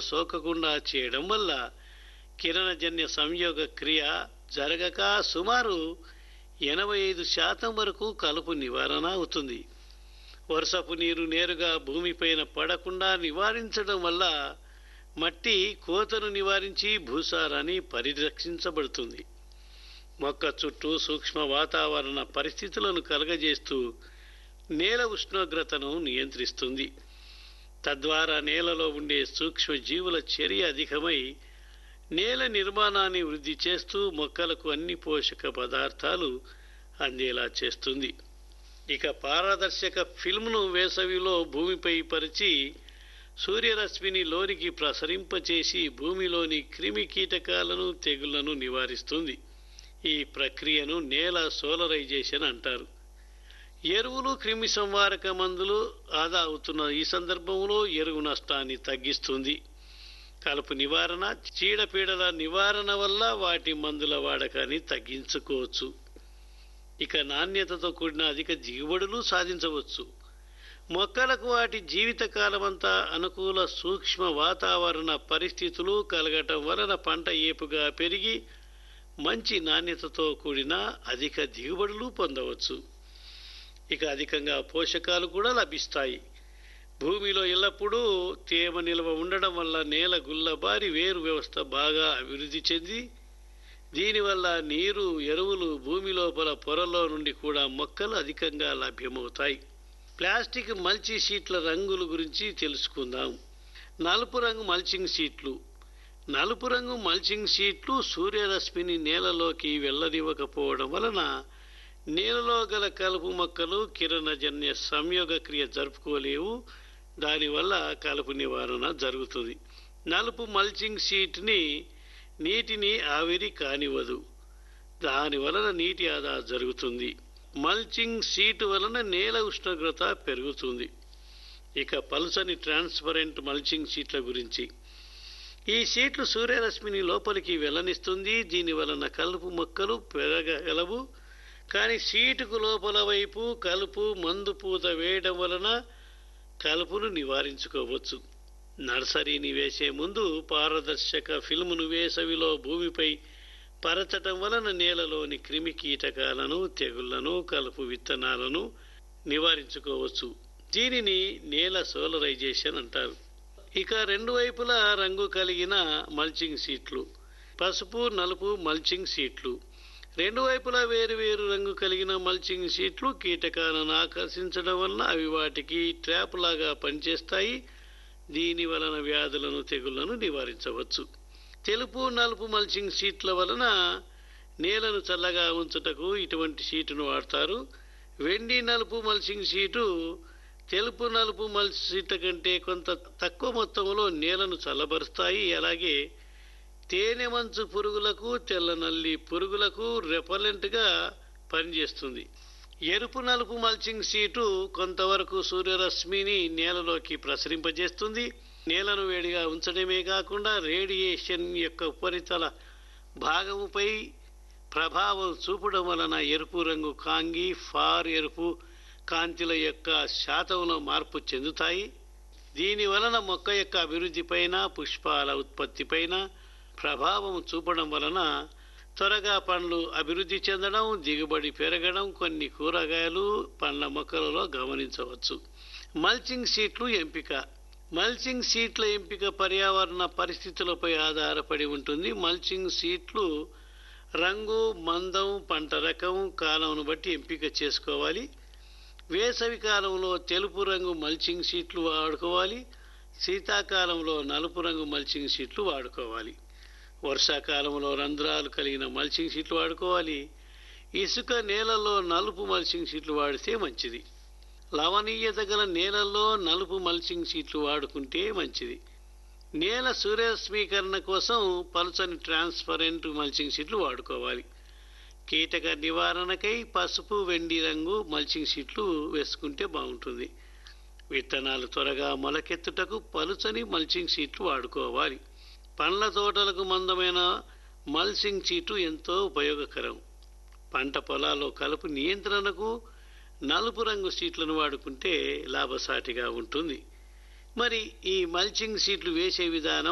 సోకకుండా చేయడం వల్ల కిరణజన్య సంయోగ క్రియ జరగక సుమారు ఎనభై ఐదు శాతం వరకు కలుపు నివారణ అవుతుంది వర్షపు నీరు నేరుగా భూమిపైన పడకుండా నివారించడం వల్ల మట్టి కోతను నివారించి భూసారాన్ని పరిరక్షించబడుతుంది మొక్క చుట్టూ సూక్ష్మ వాతావరణ పరిస్థితులను కలగజేస్తూ నేల ఉష్ణోగ్రతను నియంత్రిస్తుంది తద్వారా నేలలో ఉండే సూక్ష్మ జీవుల చర్య అధికమై నేల నిర్మాణాన్ని వృద్ధి చేస్తూ మొక్కలకు అన్ని పోషక పదార్థాలు అందేలా చేస్తుంది ఇక పారదర్శక ఫిల్మ్ను వేసవిలో భూమిపై పరిచి సూర్యరశ్మిని లోనికి ప్రసరింపచేసి భూమిలోని క్రిమి కీటకాలను తెగుళ్లను నివారిస్తుంది ఈ ప్రక్రియను నేల సోలరైజేషన్ అంటారు ఎరువులు క్రిమి సంహారక మందులు ఆదా అవుతున్న ఈ సందర్భంలో ఎరువు నష్టాన్ని తగ్గిస్తుంది కలుపు నివారణ చీడపీడల నివారణ వల్ల వాటి మందుల వాడకాన్ని తగ్గించుకోవచ్చు ఇక నాణ్యతతో కూడిన అధిక దిగుబడులు సాధించవచ్చు మొక్కలకు వాటి జీవితకాలమంతా అనుకూల సూక్ష్మ వాతావరణ పరిస్థితులు కలగటం వలన పంట ఏపుగా పెరిగి మంచి నాణ్యతతో కూడిన అధిక దిగుబడులు పొందవచ్చు ఇక అధికంగా పోషకాలు కూడా లభిస్తాయి భూమిలో ఎల్లప్పుడూ తేమ నిల్వ ఉండడం వల్ల నేల గుల్లబారి వేరు వ్యవస్థ బాగా అభివృద్ధి చెంది దీనివల్ల నీరు ఎరువులు భూమి లోపల పొరలో నుండి కూడా మొక్కలు అధికంగా లభ్యమవుతాయి ప్లాస్టిక్ మల్చి షీట్ల రంగుల గురించి తెలుసుకుందాం నలుపు రంగు మల్చింగ్ షీట్లు నలుపు రంగు మల్చింగ్ షీట్లు సూర్యరశ్మిని నేలలోకి వెళ్ళనివ్వకపోవడం వలన నేలలో గల కలుపు మొక్కలు కిరణజన్య సంయోగ క్రియ జరుపుకోలేవు దానివల్ల కలుపు నివారణ జరుగుతుంది నలుపు మల్చింగ్ షీట్ని నీటిని ఆవిరి కానివ్వదు దాని వలన నీటి ఆదా జరుగుతుంది మల్చింగ్ షీట్ వలన నేల ఉష్ణోగ్రత పెరుగుతుంది ఇక పల్సని ట్రాన్స్పరెంట్ మల్చింగ్ షీట్ల గురించి ఈ షీట్లు సూర్యరశ్మిని లోపలికి వెళ్ళనిస్తుంది దీని వలన కలుపు మొక్కలు పెరగగలవు కానీ షీటుకు లోపల వైపు కలుపు మందు పూత వేయడం వలన కలుపును నివారించుకోవచ్చు నర్సరీని వేసే ముందు పారదర్శక ఫిల్మును వేసవిలో భూమిపై పరచటం వలన నేలలోని క్రిమి కీటకాలను తెగుళ్లను కలుపు విత్తనాలను నివారించుకోవచ్చు దీనిని నేల సోలరైజేషన్ అంటారు ఇక రెండు వైపులా రంగు కలిగిన మల్చింగ్ సీట్లు పసుపు నలుపు మల్చింగ్ సీట్లు రెండు వైపులా వేరు వేరు రంగు కలిగిన మల్చింగ్ షీట్లు కీటకాలను ఆకర్షించడం వలన అవి వాటికి ట్రాప్ లాగా పనిచేస్తాయి దీని వలన వ్యాధులను తెగుళ్లను నివారించవచ్చు తెలుపు నలుపు మల్చింగ్ షీట్ల వలన నేలను చల్లగా ఉంచుటకు ఇటువంటి షీటును వాడతారు వెండి నలుపు మల్చింగ్ షీటు తెలుపు నలుపు మల్చి షీట్ల కంటే కొంత తక్కువ మొత్తంలో నేలను చల్లబరుస్తాయి అలాగే తేనె మంచు పురుగులకు తెల్ల నల్లి పురుగులకు రెపలెంట్గా పనిచేస్తుంది ఎరుపు నలుపు మల్చింగ్ సీటు కొంతవరకు సూర్యరశ్మిని నేలలోకి ప్రసరింపజేస్తుంది నేలను వేడిగా ఉంచడమే కాకుండా రేడియేషన్ యొక్క ఉపరితల భాగముపై ప్రభావం చూపడం వలన ఎరుపు రంగు కాంగి ఫార్ ఎరుపు కాంతిల యొక్క శాతంలో మార్పు చెందుతాయి దీని వలన మొక్క యొక్క అభివృద్ధిపైన పుష్పాల ఉత్పత్తిపైన ప్రభావం చూపడం వలన త్వరగా పండ్లు అభివృద్ధి చెందడం దిగుబడి పెరగడం కొన్ని కూరగాయలు పండ్ల మొక్కలలో గమనించవచ్చు మల్చింగ్ సీట్లు ఎంపిక మల్చింగ్ సీట్ల ఎంపిక పర్యావరణ పరిస్థితులపై ఆధారపడి ఉంటుంది మల్చింగ్ సీట్లు రంగు మందం పంట రకం కాలంను బట్టి ఎంపిక చేసుకోవాలి వేసవి కాలంలో తెలుపు రంగు మల్చింగ్ షీట్లు వాడుకోవాలి శీతాకాలంలో నలుపు రంగు మల్చింగ్ షీట్లు వాడుకోవాలి వర్షాకాలంలో రంధ్రాలు కలిగిన మల్చింగ్ షీట్లు వాడుకోవాలి ఇసుక నేలలో నలుపు మల్చింగ్ షీట్లు వాడితే మంచిది లవణీయత గల నేలల్లో నలుపు మల్చింగ్ షీట్లు వాడుకుంటే మంచిది నేల సూర్యరశ్మీకరణ కోసం పలుచని ట్రాన్స్పరెంట్ మల్చింగ్ షీట్లు వాడుకోవాలి కీటక నివారణకై పసుపు వెండి రంగు మల్చింగ్ షీట్లు వేసుకుంటే బాగుంటుంది విత్తనాలు త్వరగా మొలకెత్తుటకు పలుచని మల్చింగ్ షీట్లు వాడుకోవాలి పండ్ల తోటలకు మందమైన మల్చింగ్ షీటు ఎంతో ఉపయోగకరం పంట పొలాల్లో కలుపు నియంత్రణకు నలుపు రంగు షీట్లను వాడుకుంటే లాభసాటిగా ఉంటుంది మరి ఈ మల్చింగ్ షీట్లు వేసే విధానం